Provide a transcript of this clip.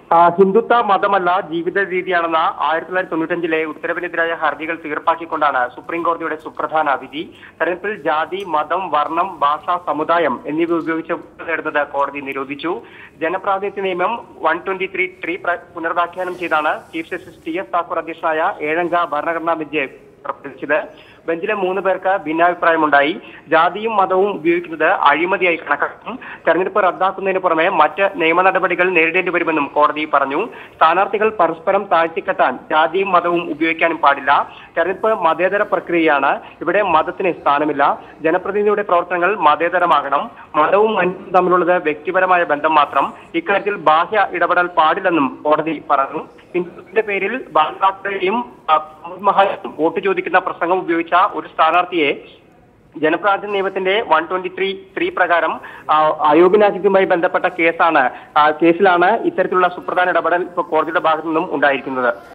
ആ, ഹിന്ദുത്വ മതമല്ല ജീവിത രീതിയാണെന്ന ആയിരത്തി തൊള്ളായിരത്തി തൊണ്ണൂറ്റഞ്ചിലെ ഉത്തരവിനെതിരായ ഹർജികൾ തീർപ്പാക്കിക്കൊണ്ടാണ് സുപ്രീം കോടതിയുടെ സുപ്രധാന വിധി തെരഞ്ഞെടുപ്പിൽ ജാതി മതം വർണ്ണം ഭാഷ സമുദായം എന്നിവ ഉപയോഗിച്ച് വോട്ട് നേടുന്നത് കോടതി നിരോധിച്ചു ജനപ്രാതിനിധ്യ നിയമം വൺ ട്വന്റി ത്രീ ത്രീ പുനർവ്യാഖ്യാനം ചെയ്താണ് chief justice T S Thakur അധ്യക്ഷനായ ഏഴംഗ ഭരണഘടനാ ബെഞ്ച് പുറപ്പെടുവിച്ചത് ബെഞ്ചിലെ മൂന്ന് പേർക്ക് ഭിന്നാഭിപ്രായമുണ്ടായി ജാതിയും മതവും ഉപയോഗിക്കുന്നത് അഴിമതിയായി കണക്കാക്കും തെരഞ്ഞെടുപ്പ് റദ്ദാക്കുന്നതിന് പുറമെ മറ്റ് നിയമ നടപടികൾ നേരിടേണ്ടി വരുമെന്നും കോടതി പറഞ്ഞു സ്ഥാനാർത്ഥികൾ പരസ്പരം താഴ്ത്തിക്കെട്ടാൻ ജാതിയും മതവും ഉപയോഗിക്കാനും പാടില്ല തെരഞ്ഞെടുപ്പ് മതേതര പ്രക്രിയയാണ് ഇവിടെ മതത്തിന് സ്ഥാനമില്ല ജനപ്രതിനിധിയുടെ പ്രവർത്തനങ്ങൾ മതേതരമാകണം മതവും മനുഷ്യനും തമ്മിലുള്ളത് വ്യക്തിപരമായ ബന്ധം മാത്രം ഇക്കാര്യത്തിൽ ബാഹ്യ ഇടപെടൽ പാടില്ലെന്നും കോടതി പറഞ്ഞു ഹിന്ദുത്വത്തിന്റെ പേരിൽ ബാലകാക്കളെയും മഹാനും വോട്ട് ചോദിക്കുന്ന പ്രസംഗം ഉപയോഗിച്ച ഒരു സ്ഥാനാർത്ഥിയെ ജനപ്രാതിനിധ്യ നിയമത്തിന്റെ വൺ ട്വന്റി ത്രീ ത്രീ പ്രകാരം ആ, അയോഗ്യനാക്കിയതുമായി ബന്ധപ്പെട്ട കേസാണ് ആ, കേസിലാണ് ഇത്തരത്തിലുള്ള സുപ്രധാന ഇടപെടൽ ഇപ്പോൾ കോടതിയുടെ ഭാഗത്തു നിന്നും ഉണ്ടായിരിക്കുന്നത്